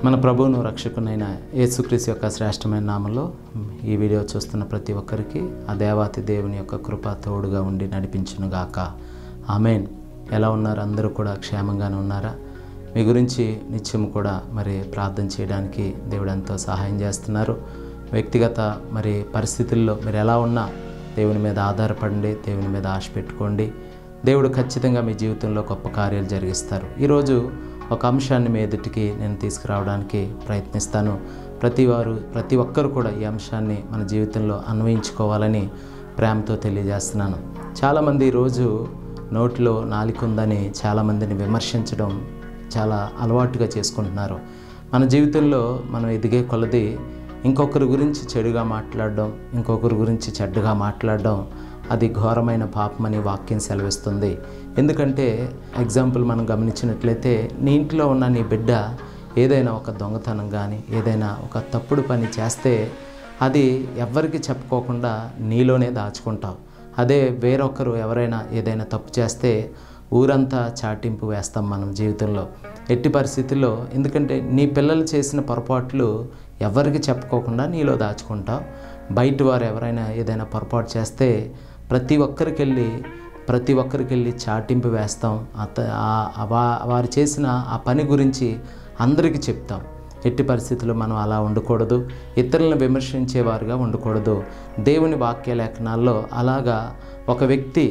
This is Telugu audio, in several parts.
మన ప్రభువును రక్షకునైన యేసుక్రీస్తు యొక్క శ్రేష్టమైన నామంలో ఈ వీడియో చూస్తున్న ప్రతి ఒక్కరికి ఆ దేవాతి దేవుని యొక్క కృప తోడుగా ఉండి నడిపించును గాక ఆమెన్ ఎలా ఉన్నారు అందరూ కూడా క్షేమంగానే ఉన్నారా మీ గురించి నిత్యం కూడా మరి ప్రార్థన చేయడానికి దేవుడు ఎంతో సహాయం చేస్తున్నారు వ్యక్తిగత మరి పరిస్థితుల్లో మీరు ఎలా ఉన్నా దేవుని మీద ఆధారపడండి దేవుని మీద ఆశ పెట్టుకోండి దేవుడు ఖచ్చితంగా మీ జీవితంలో గొప్ప కార్యాలు జరిగిస్తారు ఈరోజు ఒక అంశాన్ని మీ ఎదుటికి నేను తీసుకురావడానికి ప్రయత్నిస్తాను ప్రతి వారు ప్రతి ఒక్కరు కూడా ఈ అంశాన్ని మన జీవితంలో అన్వయించుకోవాలని ప్రేమతో తెలియజేస్తున్నాను చాలామంది ఈరోజు నోటిలో నాలిక ఉందని చాలామందిని విమర్శించడం చాలా అలవాటుగా చేసుకుంటున్నారు మన జీవితంలో మనం ఎదిగే కొలది ఇంకొకరి గురించి చెడుగా మాట్లాడడం ఇంకొకరి గురించి చెడ్డగా మాట్లాడడం అది ఘోరమైన పాపమని వాక్యం సెలవిస్తుంది ఎందుకంటే ఎగ్జాంపుల్ మనం గమనించినట్లయితే నీ ఇంట్లో ఉన్న నీ బిడ్డ ఏదైనా ఒక దొంగతనం కానీ ఏదైనా ఒక తప్పుడు పని చేస్తే అది ఎవ్వరికి చెప్పుకోకుండా నీలోనే దాచుకుంటావు అదే వేరొకరు ఎవరైనా ఏదైనా తప్పు చేస్తే ఊరంతా చాటింపు వేస్తాం మనం జీవితంలో ఎట్టి పరిస్థితుల్లో ఎందుకంటే నీ పిల్లలు చేసిన పొరపాట్లు ఎవరికి చెప్పుకోకుండా నీలో దాచుకుంటావు బయట వారు ఎవరైనా ఏదైనా పొరపాటు చేస్తే ప్రతి ఒక్కరికి వెళ్ళి ప్రతి ఒక్కరికి వెళ్ళి చాటింపు వేస్తాం అత ఆ- వా- వారు చేసిన ఆ పని గురించి అందరికీ చెప్తాం ఎట్టి పరిస్థితుల్లో మనం అలా ఉండకూడదు ఇతరులను విమర్శించేవారుగా ఉండకూడదు దేవుని వాక్య లేఖనాల్లో అలాగా ఒక వ్యక్తి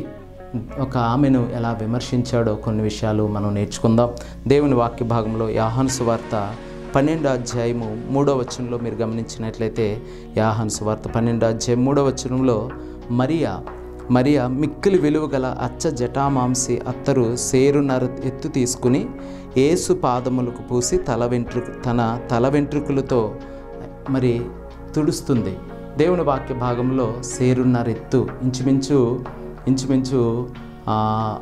ఒక ఆమెను ఎలా విమర్శించాడో కొన్ని విషయాలు మనం నేర్చుకుందాం దేవుని వాక్య భాగంలో యాహాను సువార్త పన్నెండో అధ్యాయము మూడో వచనంలో మీరు గమనించినట్లయితే యాహాను సువార్త పన్నెండో అధ్యాయం మూడో వచనంలో మరియా మరియా మిక్కిలి విలువ గల అచ్చ జటామాంసి అత్తరు సేరున్నర ఎత్తు తీసుకుని ఏసు పాదములకు పూసి తల వెంట్రుక తన తల వెంట్రుకలతో మరి తుడుస్తుంది దేవుని వాక్య భాగంలో సేరున్నర ఎత్తు ఇంచుమించు ఇంచుమించు ఆ,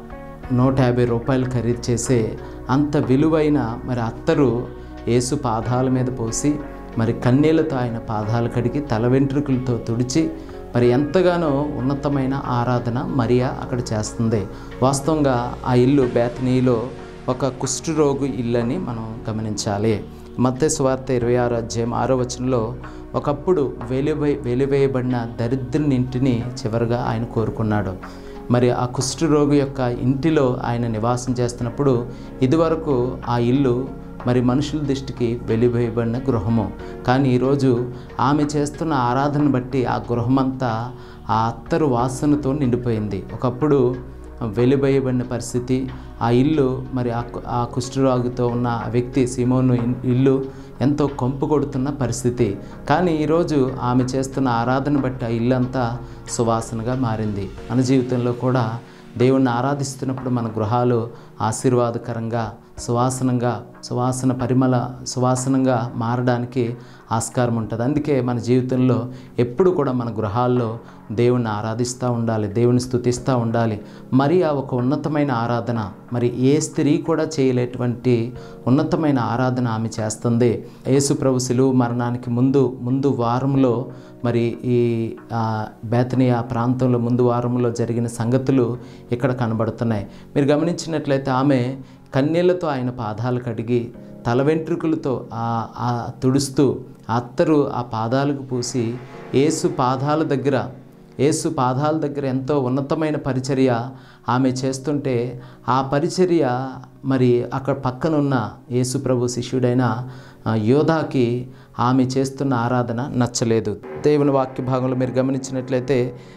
నూట యాభై రూపాయలు ఖరీదు చేసే అంత విలువైన మరి అత్తరు యేసు పాదాల మీద పోసి మరి కన్నీళ్లతో ఆయన పాదాలు కడిగి తల వెంట్రుకలతో తుడిచి మరి ఎంతగానో ఉన్నతమైన ఆరాధన మరియా అక్కడ చేస్తుంది వాస్తవంగా ఆ ఇల్లు బేతనీలో ఒక కుష్ఠరోగు ఇల్లని మనం గమనించాలి మత్తే సువార్త ఇరవై ఆరు అధ్యాయం ఆరో వచనంలో ఒకప్పుడు వెలివే వెలివేయబడిన దరిద్రుని ఇంటిని చివరిగా ఆయన కోరుకున్నాడు మరి ఆ కుష్ఠరోగి యొక్క ఇంటిలో ఆయన నివాసం చేస్తున్నప్పుడు ఇదివరకు ఆ ఇల్లు మరి మనుషుల దృష్టికి వెలివేయబడిన గృహము కానీ ఈరోజు ఆమె చేస్తున్న ఆరాధన బట్టి ఆ గృహమంతా ఆ అత్తరు వాసనతో నిండిపోయింది ఒకప్పుడు వెలివేయబడిన పరిస్థితి ఆ ఇల్లు మరి ఆ కు- ఆ కుష్ఠరోగితో ఉన్న ఆ వ్యక్తి సిమోను ఇన్- ఇల్లు ఎంతో కంపు కొడుతున్న పరిస్థితి కానీ ఈరోజు ఆమె చేస్తున్న ఆరాధన బట్టి ఆ ఇల్లు అంతా సువాసనగా మారింది మన జీవితంలో కూడా దేవుణ్ణి ఆరాధిస్తున్నప్పుడు మన గృహాలు ఆశీర్వాదకరంగా సువాసనంగా సువాసన పరిమళ సువాసనంగా మారడానికి ఆస్కారం ఉంటుంది అందుకే మన జీవితంలో ఎప్పుడు కూడా మన గృహాల్లో దేవుణ్ణి ఆరాధిస్తూ ఉండాలి దేవుని స్థుతిస్తూ ఉండాలి మరి ఆ ఒక ఉన్నతమైన ఆరాధన మరి ఏ స్త్రీ కూడా చేయలేటువంటి ఉన్నతమైన ఆరాధన ఆమె చేస్తుంది యేసు ప్రభు సిలువు మరణానికి ముందు ముందు వారంలో మరి ఈ ఆ, బేతనియా ప్రాంతంలో ముందు వారంలో జరిగిన సంగతులు ఇక్కడ కనబడుతున్నాయి మీరు గమనించినట్లయితే ఆమె కన్నీళ్లతో ఆయన పాదాలు కడిగి తల వెంట్రుకలతో ఆ ఆ తుడుస్తూ ఆ అత్తరు ఆ పాదాలకు పూసి ఏసు పాదాల దగ్గర యేసు పాదాల దగ్గర ఎంతో ఉన్నతమైన పరిచర్య ఆమె చేస్తుంటే ఆ పరిచర్య మరి అక్కడ పక్కనున్న యేసు ప్రభు శిష్యుడైన ఆ, యోధాకి ఆమె చేస్తున్న ఆరాధన నచ్చలేదు దేవుని వాక్య భాగంలో మీరు గమనించినట్లయితే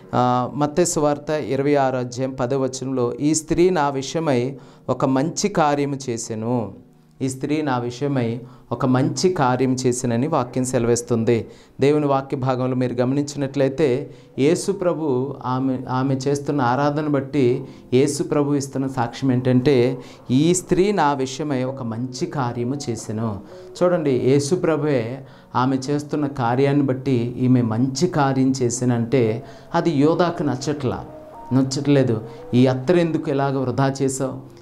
మత్తేసు వార్త ఇరవై ఆరు అధ్యాయం పదో వచనంలో ఈ స్త్రీ నా విషయమై ఒక మంచి కార్యము చేసెను ఈ స్త్రీ నా విషయమై ఒక మంచి కార్యం చేసినని వాక్యం సెలవిస్తుంది దేవుని వాక్య భాగంలో మీరు గమనించినట్లయితే యేసు ప్రభు ఆమె ఆమె చేస్తున్న ఆరాధన బట్టి యేసు ప్రభు ఇస్తున్న సాక్ష్యం ఏంటంటే ఈ స్త్రీ నా విషయమై ఒక మంచి కార్యము చేసెను చూడండి యేసు ప్రభువే ఆమె చేస్తున్న కార్యాన్ని బట్టి ఈమె మంచి కార్యం చేసినంటే అది యోధాకు నచ్చట్లా నచ్చట్లేదు ఈ అత్తరు ఎందుకు ఇలాగ వృధా చేసావు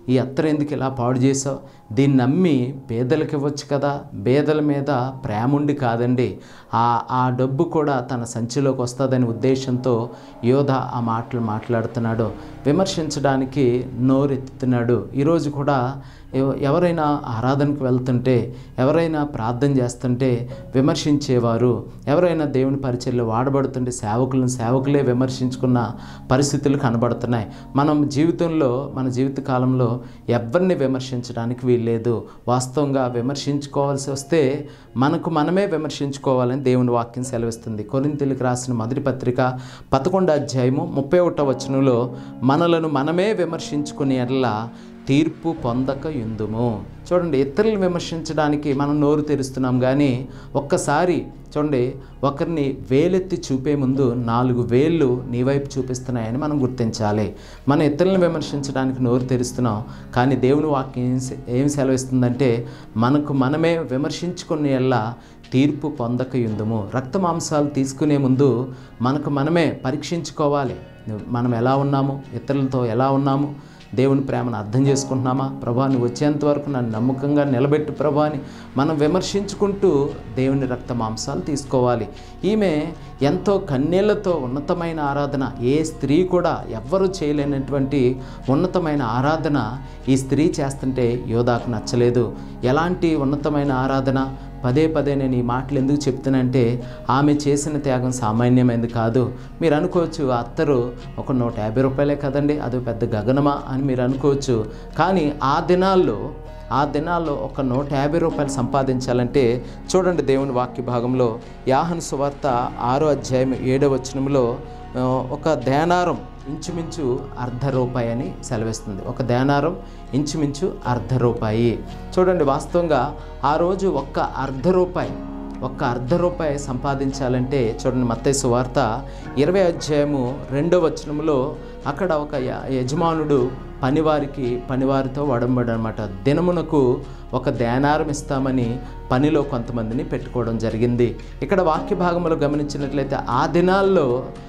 ఈ అత్తరు ఎందుకు ఇలా పాడు చేసావు దీన్ని నమ్మి పేదలకు ఇవ్వచ్చు కదా పేదల మీద ప్రేమ ఉండి కాదండి ఆ ఆ డబ్బు కూడా తన సంచిలోకి వస్తుందనే ఉద్దేశంతో యోధ ఆ మాటలు మాట్లాడుతున్నాడు విమర్శించడానికి నోరెత్తుతున్నాడు ఈరోజు కూడా ఎవ- ఎవరైనా ఆరాధనకు వెళ్తుంటే ఎవరైనా ప్రార్థన చేస్తుంటే విమర్శించేవారు ఎవరైనా దేవుని పరిచయలో వాడబడుతుంటే సేవకులను సేవకులే విమర్శించుకున్న పరిస్థితులు కనబడుతున్నాయి మనం జీవితంలో మన జీవిత కాలంలో ఎవరిని విమర్శించడానికి వీల్లేదు వాస్తవంగా విమర్శించుకోవాల్సి వస్తే మనకు మనమే విమర్శించుకోవాలని దేవుని వాక్యం సెలవిస్తుంది కొరింతలకు రాసిన మొదటి పత్రిక పదకొండు అధ్యాయము ముప్పై ఒకటో వచనంలో మనలను మనమే విమర్శించుకునే ఎడలా తీర్పు పొందక యుందుము చూడండి ఇతరులను విమర్శించడానికి మనం నోరు తెరుస్తున్నాం కానీ ఒక్కసారి చూడండి ఒకరిని వేలెత్తి చూపే ముందు నాలుగు వేళ్ళు నీ వైపు చూపిస్తున్నాయని మనం గుర్తించాలి మన ఇతరులను విమర్శించడానికి నోరు తెరుస్తున్నాం కానీ దేవుని వాక్యం ఏం సె- ఏం సెలవిస్తుందంటే మనకు మనమే విమర్శించుకునే ఎల్లా తీర్పు పొందక యుందుము రక్త మాంసాలు తీసుకునే ముందు మనకు మనమే పరీక్షించుకోవాలి మనం ఎలా ఉన్నాము ఇతరులతో ఎలా ఉన్నాము దేవుని ప్రేమను అర్థం చేసుకుంటున్నామా ప్రభా నువ్వు వచ్చేంత వరకు నన్ను నమ్మకంగా నిలబెట్టు ప్రభా అని మనం విమర్శించుకుంటూ దేవుని రక్త మాంసాలు తీసుకోవాలి ఈమె ఎంతో కన్నీళ్లతో ఉన్నతమైన ఆరాధన ఏ స్త్రీ కూడా ఎవ్వరూ చేయలేనటువంటి ఉన్నతమైన ఆరాధన ఈ స్త్రీ చేస్తుంటే యోధాకు నచ్చలేదు ఎలాంటి ఉన్నతమైన ఆరాధన పదే పదే నేను ఈ మాటలు ఎందుకు చెప్తానంటే ఆమె చేసిన త్యాగం సామాన్యమైనది కాదు మీరు అనుకోవచ్చు ఆ అత్తరు ఒక నూట యాభై రూపాయలే కదండి అది పెద్ద గగనమా అని మీరు అనుకోవచ్చు కానీ ఆ దినాల్లో ఆ దినాల్లో ఒక నూట యాభై రూపాయలు సంపాదించాలంటే చూడండి దేవుని వాక్య భాగంలో యాహన్ సువార్త ఆరో అధ్యాయం ఏడో వచనంలో ఆ, ఒక దేనారం ఇంచుమించు అర్ధ రూపాయి అని సెలవిస్తుంది ఒక దేనారం ఇంచుమించు అర్ధ రూపాయి చూడండి వాస్తవంగా ఆ రోజు ఒక్క అర్ధ రూపాయి ఒక్క అర్ధ రూపాయి సంపాదించాలంటే చూడండి మత్తయి సువార్త ఇరవై అధ్యాయము రెండో వచనంలో అక్కడ ఒక య- యజమానుడు పనివారికి పనివారితో వడంబడు అనమాట దినమునకు ఒక దేనారం ఇస్తామని పనిలో కొంతమందిని పెట్టుకోవడం జరిగింది ఇక్కడ వాక్య భాగంలో గమనించినట్లయితే ఆ దినాల్లో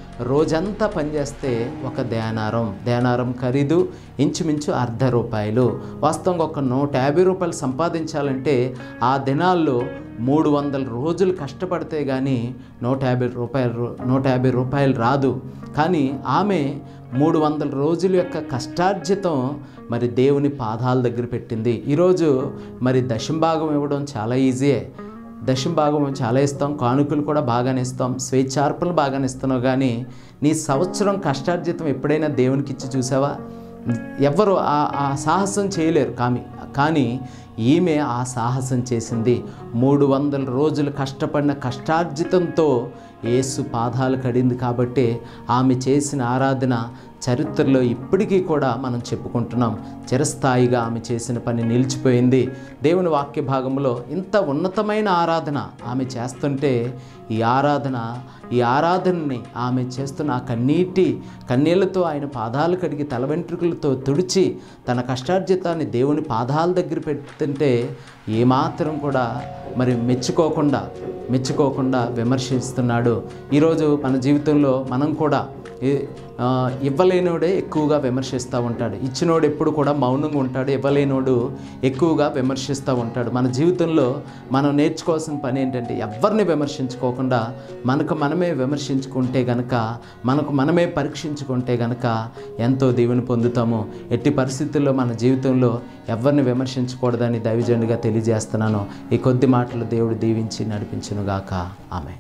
రోజంతా పనిచేస్తే ఒక దేనారం దేనారం ఖరీదు ఇంచుమించు అర్ధ రూపాయలు వాస్తవంగా ఒక నూట యాభై రూపాయలు సంపాదించాలంటే ఆ దినాల్లో మూడు వందల రోజులు కష్టపడితే కానీ నూట యాభై రూపాయలు నూట యాభై రూపాయలు రాదు కానీ ఆమె మూడు వందల రోజుల యొక్క కష్టార్జితం మరి దేవుని పాదాల దగ్గర పెట్టింది ఈరోజు మరి దశంభాగం ఇవ్వడం చాలా ఈజీయే దశం భాగం చాలా ఇస్తాం కానుకలు కూడా బాగానే ఇస్తాం స్వేచ్ఛార్పణలు బాగానే ఇస్తున్నావు కానీ నీ సంవత్సరం కష్టార్జితం ఎప్పుడైనా దేవునికి ఇచ్చి చూసావా ఎవ్వరు ఆ ఆ సాహసం చేయలేరు కామి కానీ ఈమె ఆ సాహసం చేసింది మూడు వందల రోజులు కష్టపడిన కష్టార్జితంతో యేసు పాదాలు కడింది కాబట్టి ఆమె చేసిన ఆరాధన చరిత్రలో ఇప్పటికీ కూడా మనం చెప్పుకుంటున్నాం చిరస్థాయిగా ఆమె చేసిన పని నిలిచిపోయింది దేవుని వాక్య భాగంలో ఇంత ఉన్నతమైన ఆరాధన ఆమె చేస్తుంటే ఈ ఆరాధన ఈ ఆరాధనని ఆమె చేస్తున్న ఆ కన్నీటి కన్నీళ్లతో ఆయన పాదాలు కడిగి తల వెంట్రుకలతో తుడిచి తన కష్టార్జితాన్ని దేవుని పాదాల దగ్గర పెడుతుంటే ఏమాత్రం కూడా మరి మెచ్చుకోకుండా మెచ్చుకోకుండా విమర్శిస్తున్నాడు ఈరోజు మన జీవితంలో మనం కూడా ఏ- ఆ, ఇవ్వలేనోడే ఎక్కువగా విమర్శిస్తూ ఉంటాడు ఇచ్చినోడు ఎప్పుడు కూడా మౌనంగా ఉంటాడు ఇవ్వలేనోడు ఎక్కువగా విమర్శిస్తూ ఉంటాడు మన జీవితంలో మనం నేర్చుకోవాల్సిన పని ఏంటంటే ఎవరిని విమర్శించుకోకుండా మనకు మనమే విమర్శించుకుంటే గనక మనకు మనమే పరీక్షించుకుంటే గనక ఎంతో దీవెని పొందుతాము ఎట్టి పరిస్థితుల్లో మన జీవితంలో ఎవరిని విమర్శించకూడదని దైవజనుడిగా తెలియజేస్తున్నాను ఈ కొద్ది మాటలు దేవుడు దీవించి నడిపించునుగాక ఆమె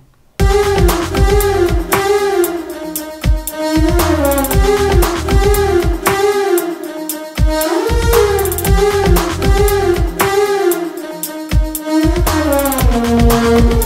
Thank you.